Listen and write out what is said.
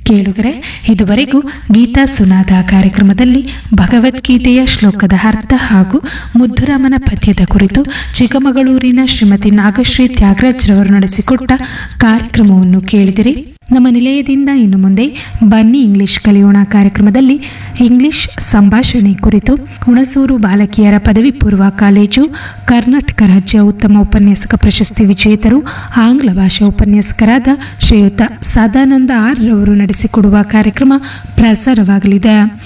ಕೇಳುಗರೆ ಇದುವರೆಗೂ ಗೀತಾ ಸುನಾದ ಕಾರ್ಯಕ್ರಮದಲ್ಲಿ ಭಗವದ್ಗೀತೆಯ ಶ್ಲೋಕದ ಅರ್ಥ ಹಾಗೂ ಮುದ್ದುರಾಮನ ಪದ್ಯದ ಕುರಿತು ಚಿಕ್ಕಮಗಳೂರಿನ ಶ್ರೀಮತಿ ನಾಗಶ್ರೀ ತ್ಯಾಗರಾಜ್ರವರು ನಡೆಸಿಕೊಟ್ಟ ಕಾರ್ಯಕ್ರಮವನ್ನು ಕೇಳಿದಿರಿ ನಮ್ಮ ನಿಲಯದಿಂದ ಇನ್ನು ಮುಂದೆ ಬನ್ನಿ ಇಂಗ್ಲಿಷ್ ಕಲಿಯೋಣ ಕಾರ್ಯಕ್ರಮದಲ್ಲಿ ಇಂಗ್ಲಿಷ್ ಸಂಭಾಷಣೆ ಕುರಿತು ಹುಣಸೂರು ಬಾಲಕಿಯರ ಪದವಿ ಪೂರ್ವ ಕಾಲೇಜು ಕರ್ನಾಟಕ ರಾಜ್ಯ ಉತ್ತಮ ಉಪನ್ಯಾಸಕ ಪ್ರಶಸ್ತಿ ವಿಜೇತರು ಆಂಗ್ಲ ಭಾಷಾ ಉಪನ್ಯಾಸಕರಾದ ಶ್ರೀಯುತ ಸದಾನಂದ ಆರ್ ರವರು ನಡೆಸಿಕೊಡುವ ಕಾರ್ಯಕ್ರಮ ಪ್ರಸಾರವಾಗಲಿದೆ